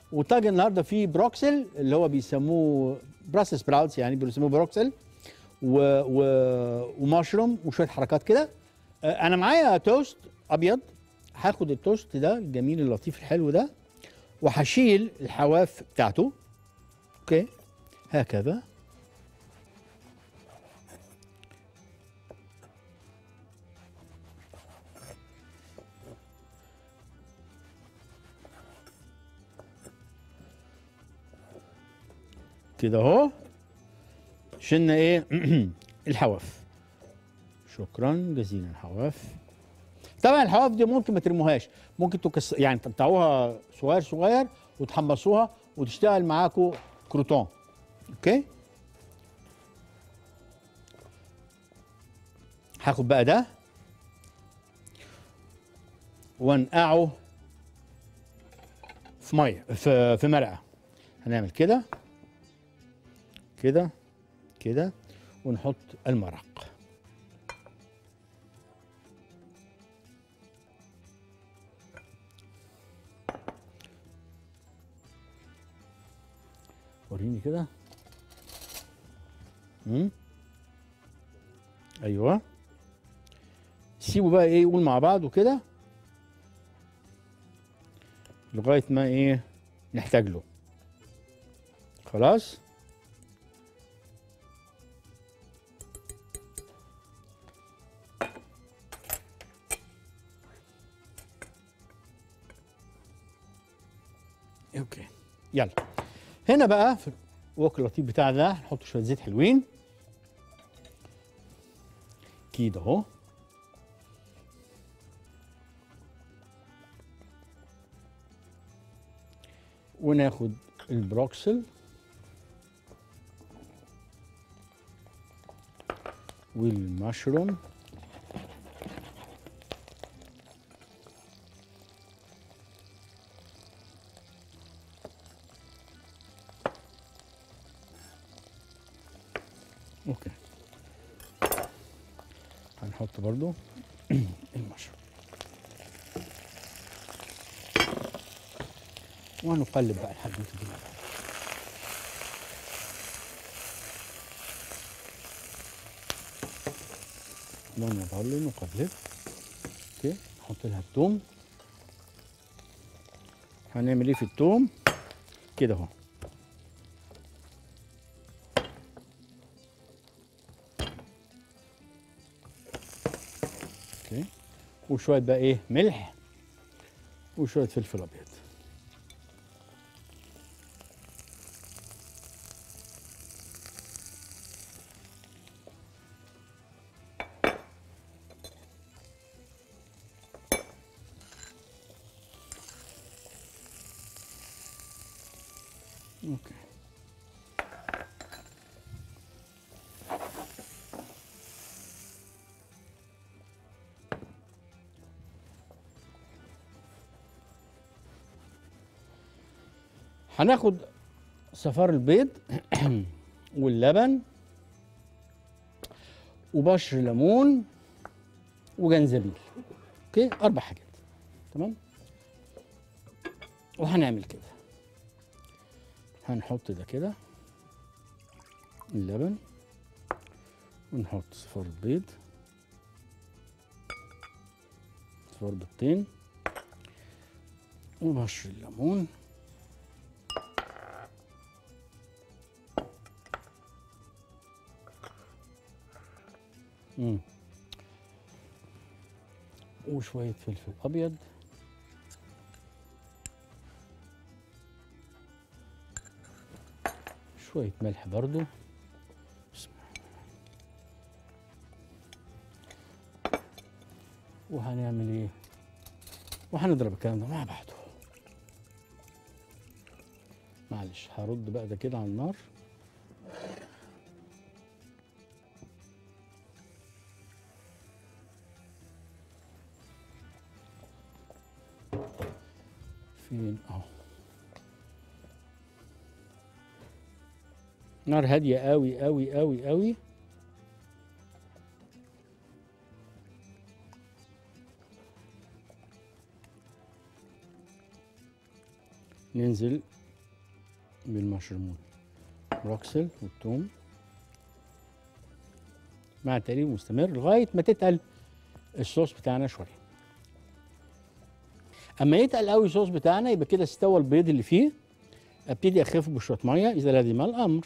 وطاجن النهارده فيه بروكسل اللي هو بيسموه براس سبراوتس يعني بيسموه بروكسل و... و... ومشروم وشويه حركات كده آه، انا معايا توست ابيض هاخد التوست ده الجميل اللطيف الحلو ده وهشيل الحواف بتاعته اوكي هكذا كده اهو شلنا ايه الحواف شكرا جزيلا الحواف طبعا الحواف دي ممكن ما ترموهاش ممكن تكس يعني تقطعوها صغير صغير وتحمصوها وتشتغل معاكم كروتون اوكي هاخد بقى ده وانقعه في ميه في في مرقه هنعمل كده كده كده ونحط المرق وريني كده امم ايوه سيبوا بقى ايه يقول مع بعض وكده لغايه ما ايه نحتاج له خلاص اوكي يلا هنا بقى في الوك اللطيف بتاعنا ده نحط شويه زيت حلوين كده اهو وناخد البروكسل والمشروم اوكي هنحط برضو المشروم وهنقلب بقى لحد ما تدي ونظل نقلب اوكي نحط لها الثوم هنعمل ايه في الثوم كده اهو اوكي وشويه بقى ايه ملح وشويه فلفل ابيض اوكي هناخد صفار البيض واللبن وبشر ليمون وجنزبيل اوكي اربع حاجات تمام وهنعمل كده هنحط ده كده اللبن ونحط صفار البيض صفار بيضتين وبشر الليمون مم. وشوية فلفل أبيض شوية ملح برضو بسم الله. وهنعمل ايه وهنضرب الكلام ده مع بعضه معلش هرد بقى ده كده على النار فين اهو نار هاديه قوي قوي قوي قوي ننزل بالمشروم بروكسل والثوم مع تقليب مستمر لغايه ما تتقل الصوص بتاعنا شويه اما يتقل قوي الصوص بتاعنا يبقى كده استوى البيض اللي فيه ابتدي اخفه بشويه ميه اذا لزم الامر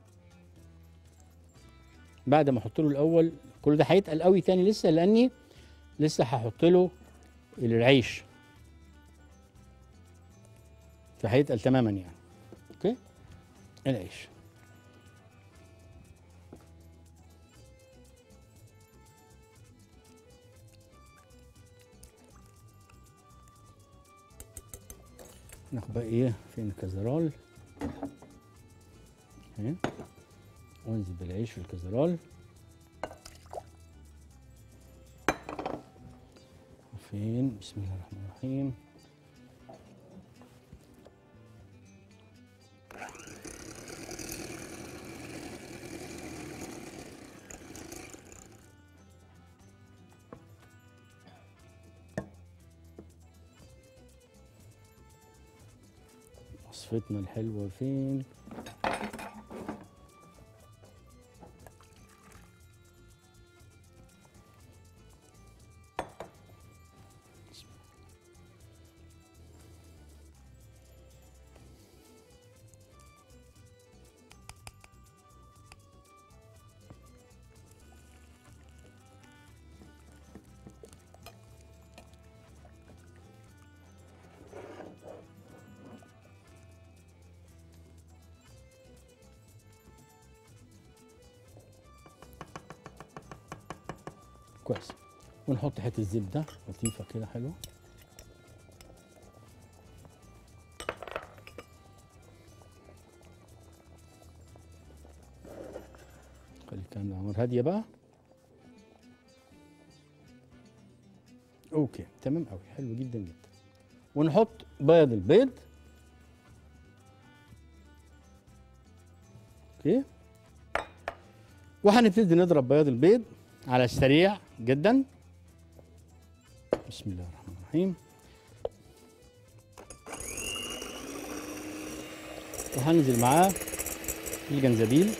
بعد ما احط له الاول كل ده هيتقل قوي تاني لسه لاني لسه هحط له العيش فهيتقل تماما يعني اوكي العيش ناخد بقى ايه فين الكزرال اهي وانزل بالعيش في الكزرال فين بسم الله الرحمن الرحيم وصفتنا الحلوة فين كويس ونحط حته زبده لطيفه كده حلوه خلي الكلام ده عمر هاديه بقى اوكي تمام قوي حلو جدا جدا ونحط بيض البيض اوكي وهنبتدي نضرب بياض البيض على السريع جدا بسم الله الرحمن الرحيم وهنزل معاه الجنزبيل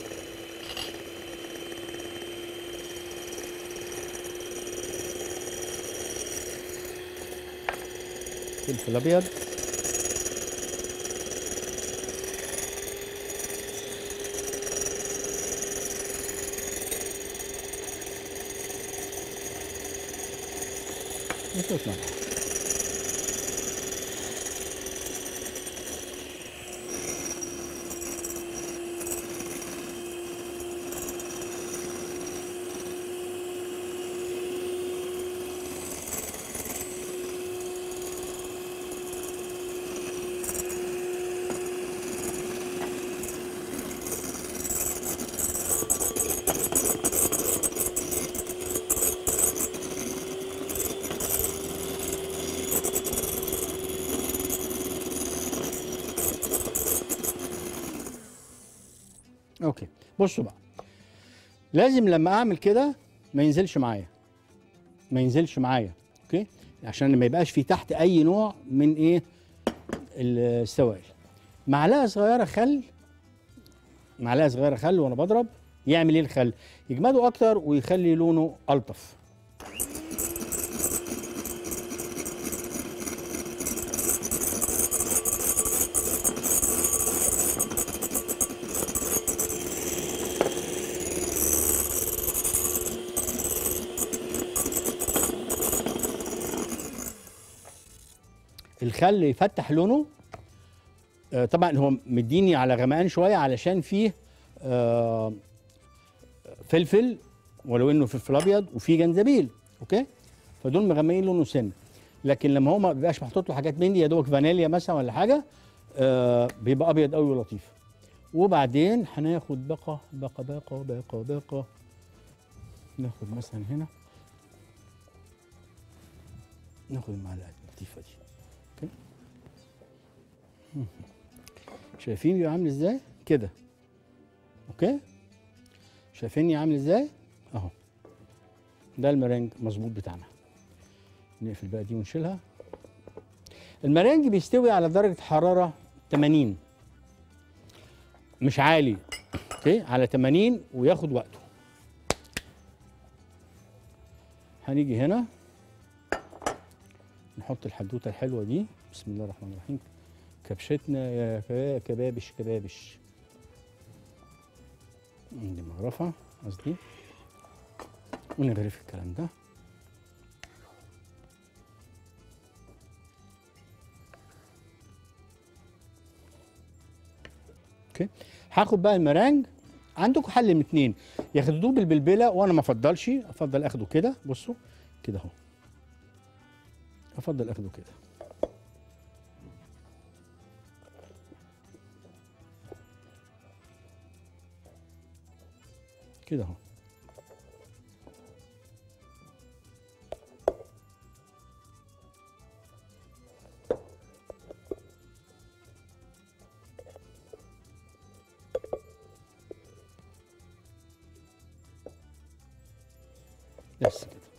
فلفل ابيض وشوية ملح اوكي بصوا بقى لازم لما اعمل كده ما ينزلش معايا ما ينزلش معايا اوكي عشان ما يبقاش في تحت اي نوع من ايه السوائل معلقه صغيره خل معلقه صغيره خل وانا بضرب يعمل ايه الخل يجمده اكتر ويخلي لونه الطف الخل يفتح لونه آه، طبعا هو مديني على غمقان شويه علشان فيه آه، فلفل ولو انه فلفل ابيض وفيه جنزبيل اوكي فدول مغمقين لونه سن لكن لما هو ما بيبقاش محطوط له حاجات من دي يا دوبك فانيليا مثلا ولا حاجه آه بيبقى ابيض قوي ولطيف وبعدين هناخد بقى بقى بقى بقى بقى ناخد مثلا هنا ناخد المعلقه اللطيفه دي اوكي مم. شايفين بيبقى عامل ازاي كده اوكي شايفيني عامل ازاي اهو ده المرنج مظبوط بتاعنا نقفل بقى دي ونشيلها المرنج بيستوي على درجه حراره 80 مش عالي اوكي على 80 وياخد وقته هنيجي هنا نحط الحدوته الحلوه دي بسم الله الرحمن الرحيم كبشتنا يا كبا- كبابش كبابش دي مغرفه قصدي ونغرف الكلام ده اوكي هاخد بقى المرانج عندكم حل من اتنين ياخدوه بالبلبله وانا ما افضلش افضل اخده كده بصوا كده اهو افضل اخده كده كده اهو بس كده